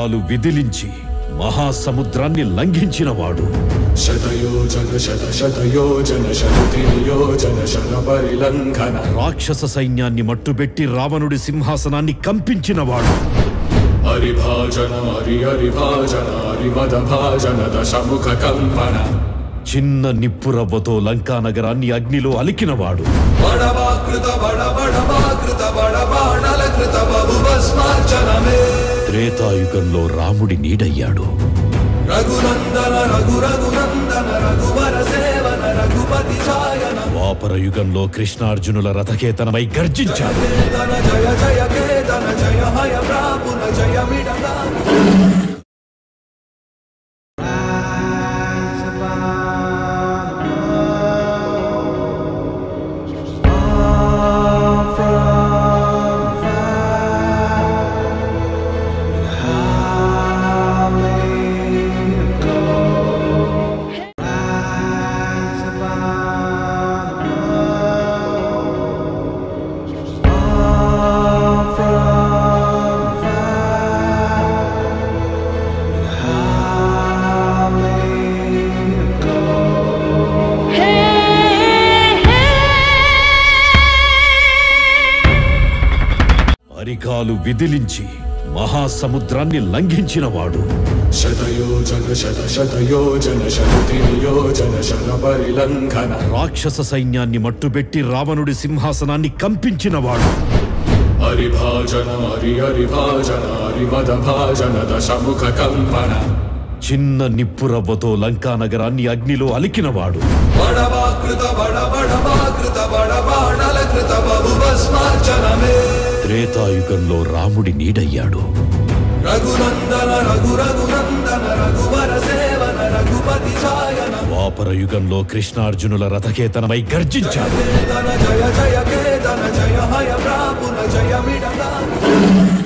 అరికాలు విదిలించి మహాసముద్రాన్ని లంఘించినవాడు శతయోజన శత శతయోజన శతయోజన శత పరిలంఘన రాక్షస సైన్యాన్ని మట్టుబెట్టి రావణుడి సింహాసనాన్ని కంపించినవాడు హరిభాజన హరి హరిభాజన హరిమద భాజన దశముఖ కంపన చిన్న నిప్పురవ్వతో లంకా నగరాన్ని అగ్నిలో అలికినవాడు బడవాకృత బడ బడవాకృత బడ బాణల కృత బహుభస్మార్చనమే త్రేతాయుగంలో రాముడి నీడయ్యాడు రఘునందన రఘు రఘునందన రఘువర సేవన రఘుపతి ఛాయన ద్వాపర యుగంలో కృష్ణార్జునుల రథకేతనమై గర్జించాడు కేతన జయ జయ కేతన జయ హయ ప్రాపున జయ మిడగా అరికాలు విదిలించి మహాసముద్రాన్ని లంఘించినవాడు శతయోజన శత శతయోజన శతయోజన శత పరిలంఘన రాక్షస సైన్యాన్ని మట్టుబెట్టి రావణుడి సింహాసనాన్ని కంపించినవాడు హరిభాజన హరి హరిభాజన హరిమద భాజన దశముఖ కంపన చిన్న నిప్పురవ్వతో లంకా నగరాన్ని అగ్నిలో అలికినవాడు బడవాకృత బడ బడవాకృత బడ బాణల కృత బహుభస్మార్చనమే త్రేతాయుగంలో రాముడి నీడయ్యాడు రఘునందన రఘు రఘునందన రఘువర సేవన రఘుపతి ఛాయన ద్వాపర యుగంలో కృష్ణార్జునుల రథకేతనమై గర్జించాడు కేతన జయ జయ కేతన జయ హయ ప్రాపున జయ మిడగా